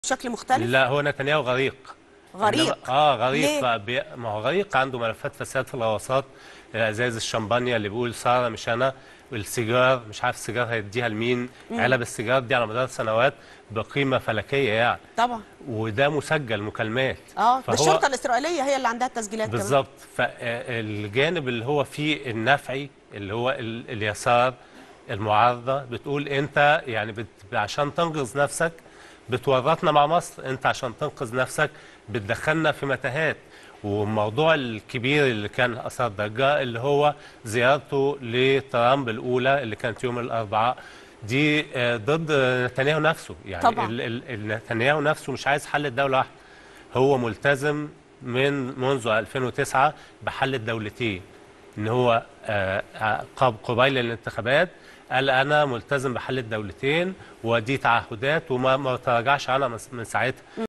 بشكل مختلف لا هو نتنياهو غريق غريق إنما- اه غريق ليه؟ بقى بي... ما هو غريق عنده ملفات فساد في الغواصات ازايز الشمبانيا اللي بيقول ساره مش انا والسيجار مش عارف السيجار هيديها لمين علب السيجار دي على مدار سنوات بقيمه فلكيه يعني طبعا وده مسجل مكالمات اه ده فهو- الشرطه الاسرائيليه هي اللي عندها التسجيلات كمان. بالظبط فالجانب اللي هو فيه النفعي اللي هو ال... اليسار المعارضه بتقول انت يعني بت... عشان تنقذ نفسك بتورطنا مع مصر انت عشان تنقذ نفسك بتدخلنا في متاهات والموضوع الكبير اللي كان اثار ضجه اللي هو زيارته لترامب الاولى اللي كانت يوم الاربعاء دي آه، ضد نتنياهو نفسه يعني طبعاً. ال- ال- ال- نتنياهو نفسه مش عايز حل الدوله واحده هو ملتزم من منذ 2009 بحل الدولتين ان هو آه، آه، قب- قبيل الانتخابات قال انا ملتزم بحل الدولتين ودي تعهدات وما ما تراجعش عنها من من ساعتها